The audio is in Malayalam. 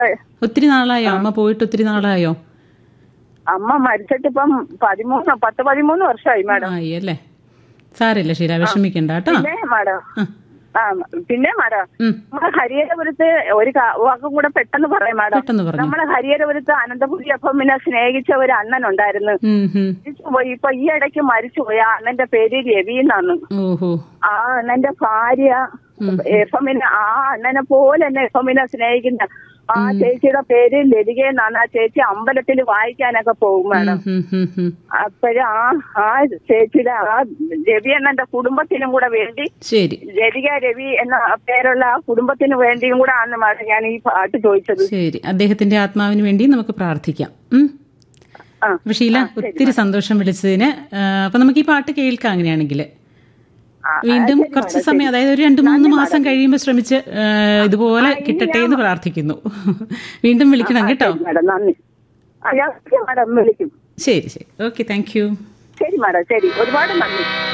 ഒത്തിരി നാളായോ അമ്മ പോയിട്ട് ഒത്തിരി നാളായോ അമ്മ മരിച്ചിട്ട് ഇപ്പം പതിമൂന്ന് പത്ത് പതിമൂന്ന് വർഷമായി മാഡം ആയി അല്ലേ സാരില്ല ഷീല വിഷമിക്കണ്ട കേട്ടോ പിന്നെ മാഡം ആ. ആ പിന്നെ മാഡം ഉം. നമ്മുടെ ഹരിഹരപുരത്ത് ഒരു കാ- വാക്കും കൂടെ പെട്ടെന്ന് പറയാം മാഡം പെട്ടെന്ന് പറഞ്ഞു നമ്മളെ ഹരിഹരപുരത്ത് അനന്തപുരി അപ്പം പിന്നെ സ്നേഹിച്ച ഒരു അണ്ണൻ ഉണ്ടായിരുന്നു ഉം, ഉം. മരിച്ചുപോയി ഇപ്പൊ ഈ ഇടയ്ക്ക് മരിച്ചുപോയി ആ അണ്ണന്റെ പേര് രവി എന്നാണ് ഓഹോ ആ അണ്ണന്റെ ഭാര്യ എഫമിനെ ആ അണ്ണനെ പോലെ തന്നെ എഫമിനെ സ്നേഹിക്കുന്ന ആ ചേച്ചിയുടെ പേര് ലതിക എന്നാണ് ആ ചേച്ചി അമ്പലത്തിൽ വായിക്കാനൊക്കെ പോകും മാഡം ഉം, ഉം, ഉം. അപ്പോഴും ആ ആ ചേച്ചിയുടെ ആ രവി അണ്ണന്റെ കുടുംബത്തിനും കൂടെ വേണ്ടി ശരി ലതിക രവി എന്ന പേരുള്ള ആ കുടുംബത്തിന് വേണ്ടിയും കൂടെ ആണ് മാഡം ഞാൻ ഈ പാട്ട് ചോദിച്ചത് ശരി അദ്ദേഹത്തിന്റെ ആത്മാവിന് വേണ്ടി നമുക്ക് പ്രാർത്ഥിക്കാം ഉം. ആ അപ്പൊ ഷീല ഒത്തിരി സന്തോഷം വിളിച്ചതിന് ആ, അപ്പൊ നമുക്ക് ഈ പാട്ട് കേൾക്കാം അങ്ങനെയാണെങ്കിൽ ആ, വീണ്ടും കുറച്ച് സമയം അതായത് ഒരു രണ്ട് മൂന്ന് മാസം കഴിയുമ്പോൾ ശ്രമിച്ച് ആ, ഇതുപോലെ കിട്ടട്ടെ എന്ന് പ്രാർത്ഥിക്കുന്നു വീണ്ടും വിളിക്കണം കേട്ടോ ശരി മാഡം നന്ദി ആ ഞാൻ മാഡം വിളിക്കും ശരി ശരി ഓക്കെ താങ്ക് യു ശരി മാഡം ശരി ഒരുപാട് നന്ദി